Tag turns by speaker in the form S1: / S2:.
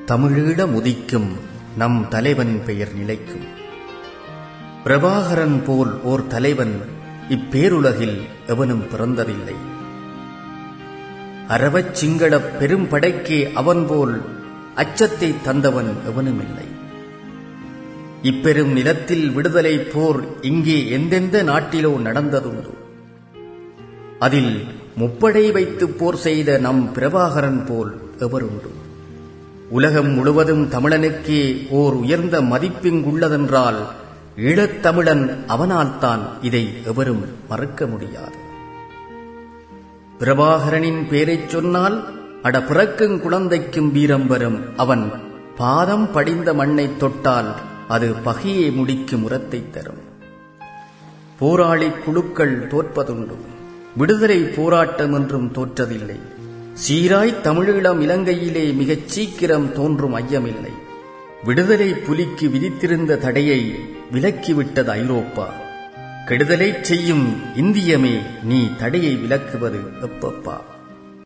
S1: தமிழீழ முதிக்கும் நம் தலைவன் பெயர் நிலைக்கும் பிரபாகரன் போல் ஓர் தலைவன் இப்பேருலகில் எவனும் பிறந்ததில்லை அரவச் சிங்களப் பெரும்படைக்கே அவன் போல் அச்சத்தை தந்தவன் எவனுமில்லை இப்பெரும் நிலத்தில் விடுதலை போர் இங்கே எந்தெந்த நாட்டிலோ நடந்ததுண்டு அதில் முப்படை வைத்து போர் செய்த நம் பிரபாகரன் போல் எவருண்டு உலகம் முழுவதும் தமிழனுக்கே ஓர் உயர்ந்த மதிப்பிங்குள்ளதென்றால் ஈழத்தமிழன் அவனால்தான் இதை எவரும் மறுக்க முடியாது பிரபாகரனின் பேரைச் சொன்னால் அட பிறக்கும் குழந்தைக்கும் வீரம் வரும் அவன் பாதம் படிந்த மண்ணைத் தொட்டால் அது பகையை முடிக்கும் உரத்தைத் தரும் போராளி குழுக்கள் தோற்பதுண்டு விடுதலை போராட்டம் என்றும் தோற்றதில்லை சீராய் தமிழீழம் இலங்கையிலே மிகச் சீக்கிரம் தோன்றும் ஐயமில்லை விடுதலை புலிக்கு விதித்திருந்த தடையை விலக்கிவிட்டது ஐரோப்பா கெடுதலைச் செய்யும் இந்தியமே நீ தடையை விலக்குவது எப்பப்பா